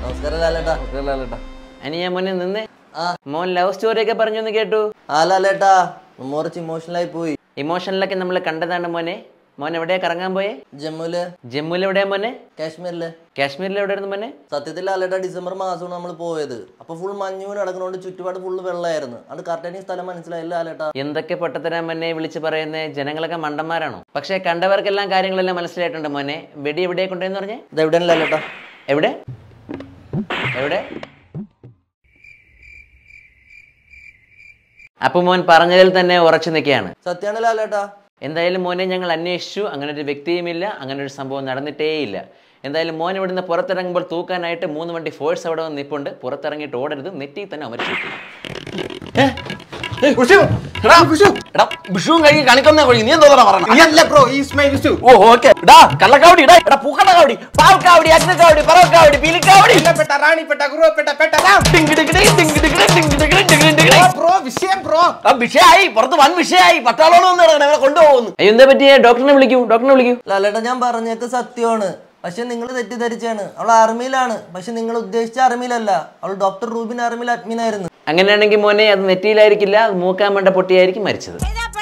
നമസ്കാരം ലാലേട്ടാ ലാലേട്ടാ അനി ഞാൻ മോനെ നിന്നേ ആ മോൻ ലവ് സ്റ്റോറി ഒക്കെ പറഞ്ഞു എന്ന് കേട്ടു ആ ലാലേട്ടാ കുറച്ച് ഇമോഷണൽ ആയി പോയി ഇമോഷനിലൊക്കെ നമ്മൾ കണ്ടതാണ് മോനെ മോൻ എവിടെയാ കറങ്ങാൻ പോയേ ജമ്മുവില് ജമ്മുവിൽ എവിടെയാ മോനെ കാശ്മീരില് കാശ്മീരിൽ എവിടെയായിരുന്നു മോനെ സത്യത്തിൽ ലാലേട്ടാ ഡിസംബർ മാസമാണ് നമ്മൾ പോയത് അപ്പൊ ഫുൾ മഞ്ഞൂന് നടക്കുന്നതുകൊണ്ട് ചുറ്റുപാട് ഫുള്ള് വെള്ളമായിരുന്നു അത് കറക്റ്റ് സ്ഥലം മനസ്സിലായില്ല ലാലേട്ടാ എന്തൊക്കെ പൊട്ടത്തരാൻ മോനെ വിളിച്ച് പറയുന്നേ ജനങ്ങളൊക്കെ മണ്ടന്മാരാണോ പക്ഷേ കണ്ടവർക്കെല്ലാം കാര്യങ്ങളെല്ലാം മനസ്സിലായിട്ടുണ്ട് മോനെ വെടി എവിടെയാ കൊണ്ടുവന്ന് പറഞ്ഞേ ഇത് എവിടെയാണ് ലാലേട്ടാ എവിടെ എവിടെ അപ്പൊ മോൻ പറഞ്ഞതിൽ തന്നെ ഉറച്ചു നിൽക്കുകയാണ് സത്യാണ് ലാലേട്ടാ എന്തായാലും മോനെ ഞങ്ങൾ അന്വേഷിച്ചു അങ്ങനെ ഒരു വ്യക്തിയുമില്ല അങ്ങനെ ഒരു സംഭവം നടന്നിട്ടേയില്ല എന്തായാലും മോൻ ഇവിടുന്ന് പുറത്തിറങ്ങുമ്പോൾ തൂക്കാനായിട്ട് മൂന്ന് വണ്ടി ഫോഴ്സ് അവിടെ വന്ന് നിൽപ്പുണ്ട് പുറത്തിറങ്ങിയിട്ട് ഓടരുത് നെറ്റി തന്നെ അമർച്ചു എടാ വിഷുവും കഴിഞ്ഞ് കണിക്കൊന്നേ കൊഴി നീ എന്തോ പറഞ്ഞ നീ അല്ല bro is my Vishu oh okay എടാ കള്ളക്കാവടി ഇടാ എടാ പൂക്കണ്ട കാവടി പാൽക്കാവടി അഗ്നക്കാവടി പറവക്കാവടി പീലിക്കാവടി പെട്ട റാണിപ്പെട്ട ഗുരുവപ്പെട്ട പെട്ട ടിങ് ടിങ് ടിങ് ടിങ് ടിങ് ടിങ് ടിങ് ടിങ് ടിങ് ടിങ് ടിങ്. ബ്രോ വിഷയം ബ്രോ ആ വിഷയായി പുറത്ത് വൻ വിഷയായി പട്ടാളോട് വന്ന് കിടക്കണം അവരെ കൊണ്ടുപോകുന്നു അയ്യോ എന്താ പറ്റിയേ ഡോക്ടറിനെ വിളിക്കൂ ഡോക്ടറിനെ വിളിക്കൂ ലാലേട്ടാ ഞാൻ പറഞ്ഞേക്ക് സത്യമാണ് പക്ഷെ നിങ്ങൾ തെറ്റിദ്ധരിച്ചാണ് അവൾ ആർമിയിലാണ് പക്ഷെ നിങ്ങൾ ഉദ്ദേശിച്ച ആർമിയിലല്ല അവൾ ഡോക്ടർ റൂബിൻ ആർമിയിൽ അഡ്മിൻ ആയിരുന്നു അങ്ങനെയാണെങ്കിൽ മോനെ അത് നെറ്റിയിലായിരിക്കില്ല അത് മൂക്കാൻ വേണ്ട പൊട്ടിയായിരിക്കും മരിച്ചത് ചെയ്താ